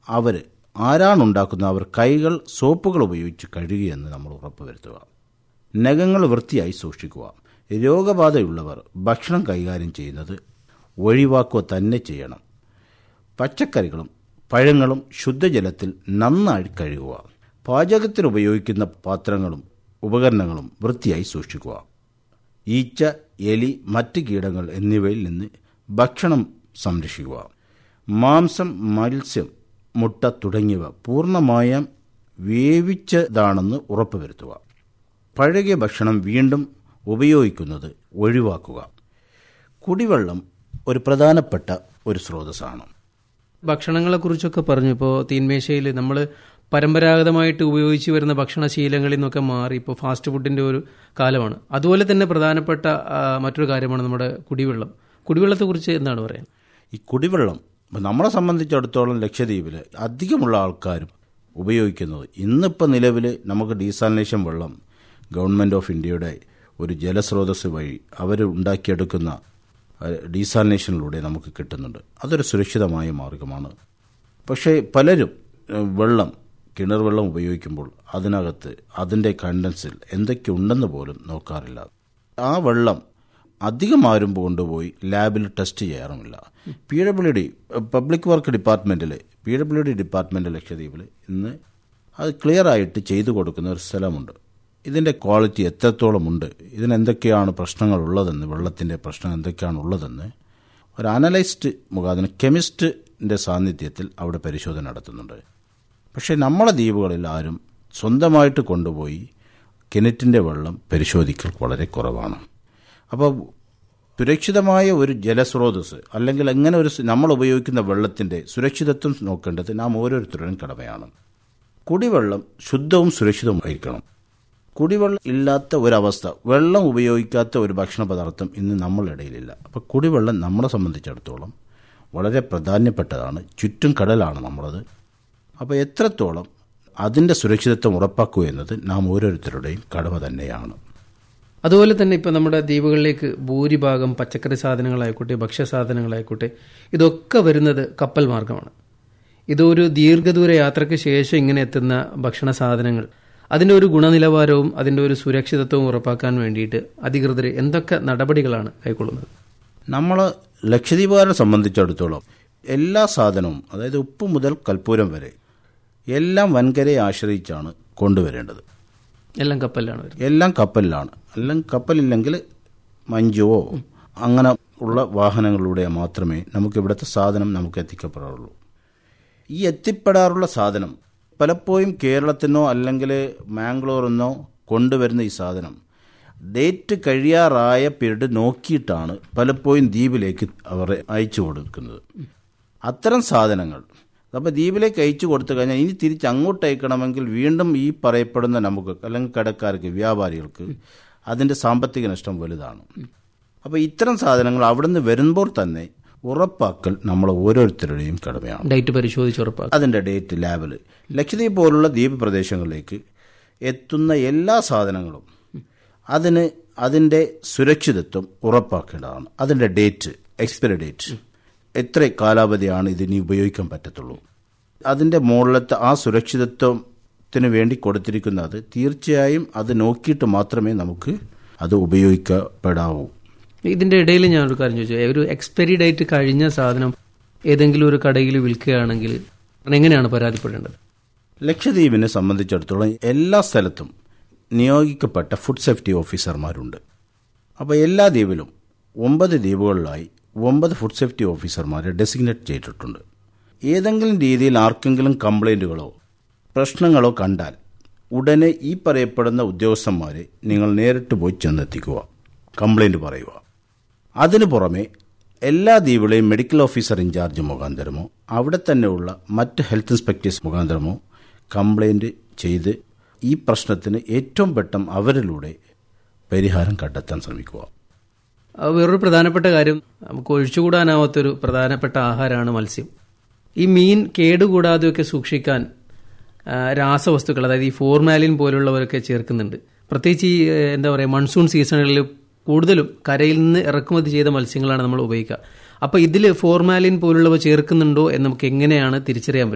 അവർ ആരാണ് ഉണ്ടാക്കുന്നത് അവർ കൈകൾ സോപ്പുകൾ ഉപയോഗിച്ച് കഴുകിയെന്ന് നമ്മൾ ഉറപ്പുവരുത്തുക നഖങ്ങൾ വൃത്തിയായി സൂക്ഷിക്കുക രോഗബാധയുള്ളവർ ഭക്ഷണം കൈകാര്യം ചെയ്യുന്നത് ഒഴിവാക്കുക തന്നെ ചെയ്യണം പച്ചക്കറികളും പഴങ്ങളും ശുദ്ധജലത്തിൽ നന്നായി കഴുകുക പാചകത്തിന് ഉപയോഗിക്കുന്ന പാത്രങ്ങളും ഉപകരണങ്ങളും വൃത്തിയായി സൂക്ഷിക്കുക ഈച്ച എലി മറ്റ് കീടങ്ങൾ എന്നിവയിൽ നിന്ന് ഭക്ഷണം സംരക്ഷിക്കുക മാംസം മത്സ്യം മുട്ട തുടങ്ങിയവ പൂർണ്ണമായും വേവിച്ചതാണെന്ന് ഉറപ്പുവരുത്തുക പഴകിയ ഭക്ഷണം വീണ്ടും ഉപയോഗിക്കുന്നത് ഒഴിവാക്കുക കുടിവെള്ളം ഒരു പ്രധാനപ്പെട്ട ഒരു സ്രോതസ്സാണ് ഭക്ഷണങ്ങളെക്കുറിച്ചൊക്കെ പറഞ്ഞു ഇപ്പോൾ തീന്മേശയിൽ നമ്മൾ പരമ്പരാഗതമായിട്ട് ഉപയോഗിച്ച് വരുന്ന ഭക്ഷണശീലങ്ങളിൽ നിന്നൊക്കെ മാറി ഇപ്പോൾ ഫാസ്റ്റ് ഫുഡിൻ്റെ ഒരു കാലമാണ് അതുപോലെ തന്നെ പ്രധാനപ്പെട്ട ആ, മറ്റൊരു കാര്യമാണ് നമ്മുടെ കുടിവെള്ളം കുടിവെള്ളത്തെക്കുറിച്ച് എന്താണ് പറയാൻ ഈ കുടിവെള്ളം ഇപ്പം നമ്മളെ സംബന്ധിച്ചിടത്തോളം ലക്ഷദ്വീപിൽ അധികമുള്ള ആൾക്കാരും ഉപയോഗിക്കുന്നത് ഇന്നിപ്പോൾ നിലവിൽ നമുക്ക് ഡീസാലിനേഷൻ വെള്ളം ഗവൺമെൻറ് ഓഫ് ഇന്ത്യയുടെ ഒരു ജലസ്രോതസ് വഴി അവർ ഉണ്ടാക്കിയെടുക്കുന്ന അഹ്, ഡീസാലിനേഷനിലൂടെ നമുക്ക് കിട്ടുന്നുണ്ട് അതൊരു സുരക്ഷിതമായ മാർഗമാണ് പക്ഷേ പലരും ഏഹ്, വെള്ളം കിണർ വെള്ളം ഉപയോഗിക്കുമ്പോൾ അതിനകത്ത് അതിൻ്റെ കണ്ടൻസിൽ എന്തൊക്കെ ഉണ്ടെന്ന് പോലും നോക്കാറില്ല ആ വെള്ളം അധികം ആരും കൊണ്ടുപോയി ലാബിൽ ടെസ്റ്റ് ചെയ്യാറുമില്ല P W D public work ഡിപ്പാർട്ട്മെൻറ്റിൽ പി ഡബ്ല്യു ഡി ഡിപ്പാർട്ട്മെൻറ്റ് ലക്ഷദ്വീപിൽ ഇന്ന് അത് ക്ലിയർ ആയിട്ട് ചെയ്തു കൊടുക്കുന്ന ഒരു സ്ഥലമുണ്ട് ഇതിൻ്റെ ക്വാളിറ്റി എത്രത്തോളം ഉണ്ട് ഇതിന് എന്തൊക്കെയാണ് പ്രശ്നങ്ങൾ ഉള്ളതെന്ന് വെള്ളത്തിൻ്റെ പ്രശ്നം എന്തൊക്കെയാണ് ഉള്ളതെന്ന് ഒരു അനലൈസ്റ്റ് മുഖാന്തരം കെമിസ്റ്റിൻ്റെ സാന്നിധ്യത്തിൽ അവിടെ പരിശോധന നടത്തുന്നുണ്ട് പക്ഷേ നമ്മളെ ദ്വീപുകളിൽ ആരും സ്വന്തമായിട്ട് കൊണ്ടുപോയി കിണറ്റിൻ്റെ വെള്ളം പരിശോധിക്കൽ വളരെ കുറവാണ് അപ്പോൾ സുരക്ഷിതമായ ഒരു ജലസ്രോതസ് അല്ലെങ്കിൽ എങ്ങനെ ഒരു സ് നമ്മൾ ഉപയോഗിക്കുന്ന വെള്ളത്തിൻ്റെ സുരക്ഷിതത്വം നോക്കേണ്ടത് നാം ഓരോരുത്തരുടെയും കടമയാണ് കുടിവെള്ളം ശുദ്ധവും സുരക്ഷിതവുമായിരിക്കണം കുടിവെള്ളം ഇല്ലാത്ത ഒരവസ്ഥ വെള്ളം ഉപയോഗിക്കാത്ത ഒരു ഭക്ഷണ പദാർത്ഥം ഇന്ന് നമ്മളുടെ ഇടയിലില്ല അപ്പോൾ കുടിവെള്ളം നമ്മളെ സംബന്ധിച്ചിടത്തോളം വളരെ പ്രാധാന്യപ്പെട്ടതാണ് ചുറ്റും കടലാണ് നമ്മളത് അപ്പോൾ എത്രത്തോളം അതിൻ്റെ സുരക്ഷിതത്വം ഉറപ്പാക്കുക എന്നത് നാം ഓരോരുത്തരുടെയും കടമ തന്നെയാണ് അതുപോലെ തന്നെ ഇപ്പം നമ്മുടെ ദ്വീപുകളിലേക്ക് ഭൂരിഭാഗം പച്ചക്കറി സാധനങ്ങളായിക്കോട്ടെ ഭക്ഷ്യസാധനങ്ങളായിക്കോട്ടെ ഇതൊക്കെ വരുന്നത് കപ്പൽ മാർഗമാണ് ഇതൊരു ദീർഘദൂര യാത്രയ്ക്ക് ശേഷം ഇങ്ങനെ എത്തുന്ന ഭക്ഷണ സാധനങ്ങൾ അതിൻ്റെ ഒരു ഗുണനിലവാരവും അതിൻ്റെ ഒരു സുരക്ഷിതത്വവും ഉറപ്പാക്കാൻ വേണ്ടിയിട്ട് അധികൃതർ എന്തൊക്കെ നടപടികളാണ് കൈക്കൊള്ളുന്നത് നമ്മൾ ലക്ഷദ്വീപുകാരെ സംബന്ധിച്ചിടത്തോളം എല്ലാ സാധനവും അതായത് ഉപ്പ് മുതൽ കൽപ്പൂരം വരെ എല്ലാം വൻകരയെ ആശ്രയിച്ചാണ് കൊണ്ടുവരേണ്ടത് എല്ലാം കപ്പലിലാണ് വരുന്നത് എല്ലാം കപ്പലിലാണ് അല്ലെങ്കിൽ കപ്പലില്ലെങ്കിൽ മഞ്ചുവോ അങ്ങനെ ഉള്ള വാഹനങ്ങളിലൂടെ മാത്രമേ നമുക്ക് ഇവിടുത്തെ സാധനം നമുക്ക് എത്തിക്കപ്പെടാറുള്ളൂ ഈ എത്തിപ്പെടാറുള്ള സാധനം പലപ്പോഴും കേരളത്തിനോ അല്ലെങ്കിൽ മാംഗ്ലൂറിനോ കൊണ്ടുവരുന്ന ഈ സാധനം ഡേറ്റ് കഴിയാറായ പീരീഡ് നോക്കിയിട്ടാണ് പലപ്പോഴും ദ്വീപിലേക്ക് അവർ അയച്ചു കൊടുക്കുന്നത് അത്തരം സാധനങ്ങൾ അപ്പോൾ ദ്വീപിലേക്ക് അയച്ചു കൊടുത്തു കഴിഞ്ഞാൽ ഇനി തിരിച്ച് അങ്ങോട്ട് അയക്കണമെങ്കിൽ വീണ്ടും ഈ പറയപ്പെടുന്ന നമുക്ക് അല്ലെങ്കിൽ കടക്കാർക്ക് വ്യാപാരികൾക്ക് അതിൻ്റെ സാമ്പത്തിക നഷ്ടം വലുതാണ് അപ്പോൾ ഇത്തരം സാധനങ്ങൾ അവിടുന്ന് വരുമ്പോൾ തന്നെ ഉറപ്പാക്കൽ നമ്മൾ ഓരോരുത്തരുടെയും കടമയാണ് ഡേറ്റ് പരിശോധിച്ച് ഉറപ്പാക്കും അതിൻ്റെ ഡേറ്റ് ലാബിൽ ലക്ഷദ്വീപ് പോലുള്ള ദ്വീപ് പ്രദേശങ്ങളിലേക്ക് എത്തുന്ന എല്ലാ സാധനങ്ങളും അതിന് അതിൻ്റെ സുരക്ഷിതത്വം ഉറപ്പാക്കേണ്ടതാണ് അതിൻ്റെ ഡേറ്റ് എക്സ്പയറി ഡേറ്റ് എത്ര കാലാവധിയാണ് ഇതിനി ഉപയോഗിക്കാൻ പറ്റത്തുള്ളൂ അതിൻ്റെ മുകളിലത്തെ ആ സുരക്ഷിതത്വത്തിന് വേണ്ടി കൊടുത്തിരിക്കുന്നത് തീർച്ചയായും അത് നോക്കിയിട്ട് മാത്രമേ നമുക്ക് അത് ഉപയോഗിക്കപ്പെടാവൂ ഇതിന്റെ ഇടയിൽ ഞാൻ ഒരു കാര്യം ചോദിച്ചു ഒരു എക്സ്പയറി ഡേറ്റ് കഴിഞ്ഞ സാധനം ഏതെങ്കിലും ഒരു കടയിൽ വിൽക്കുകയാണെങ്കിൽ എങ്ങനെയാണ് പരാതിപ്പെടേണ്ടത് ലക്ഷദ്വീപിനെ സംബന്ധിച്ചിടത്തോളം എല്ലാ സ്ഥലത്തും നിയോഗിക്കപ്പെട്ട ഫുഡ് സേഫ്റ്റി ഓഫീസർമാരുണ്ട് അപ്പോൾ എല്ലാ ദ്വീപിലും ഒമ്പത് ദ്വീപുകളിലായി ഒമ്പത് ഫുഡ് സേഫ്റ്റി ഓഫീസർമാരെ ഡെസിഗ്നേറ്റ് ചെയ്തിട്ടുണ്ട് ഏതെങ്കിലും രീതിയിൽ ആർക്കെങ്കിലും കംപ്ലൈൻറ്റുകളോ പ്രശ്നങ്ങളോ കണ്ടാൽ ഉടനെ ഈ പറയപ്പെടുന്ന ഉദ്യോഗസ്ഥന്മാരെ നിങ്ങൾ നേരിട്ട് പോയി ചെന്നെത്തിക്കുക കംപ്ലൈൻറ്റ് പറയുക അതിനു പുറമെ എല്ലാ ദ്വീപിലെയും മെഡിക്കൽ ഓഫീസർ ഇൻചാർജ് മുഖാന്തരമോ അവിടെ തന്നെയുള്ള മറ്റ് ഹെൽത്ത് ഇൻസ്പെക്ടേഴ്സ് മുഖാന്തരമോ കംപ്ലൈൻറ്റ് ചെയ്ത് ഈ പ്രശ്നത്തിന് ഏറ്റവും പെട്ടെന്ന് അവരിലൂടെ പരിഹാരം കണ്ടെത്താൻ ശ്രമിക്കുക ആ, വേറൊരു പ്രധാനപ്പെട്ട കാര്യം നമുക്ക് ഒഴിച്ചുകൂടാനാവാത്തൊരു പ്രധാനപ്പെട്ട ആഹാരമാണ് മത്സ്യം ഈ മീൻ കേടുകൂടാതെയൊക്കെ സൂക്ഷിക്കാൻ ആ, രാസവസ്തുക്കൾ അതായത് ഈ ഫോർമാലിൻ പോലുള്ളവരൊക്കെ ചേർക്കുന്നുണ്ട് പ്രത്യേകിച്ച് ഈ ഏ, എന്താ പറയുക മൺസൂൺ സീസണുകളിൽ കൂടുതലും കരയിൽ നിന്ന് ഇറക്കുമതി ചെയ്ത മത്സ്യങ്ങളാണ് നമ്മൾ ഉപയോഗിക്കുക അപ്പോൾ ഇതിൽ ഫോർമാലിൻ പോലുള്ളവ ചേർക്കുന്നുണ്ടോ എന്ന് നമുക്ക് എങ്ങനെയാണ് തിരിച്ചറിയാൻ പറ്റുക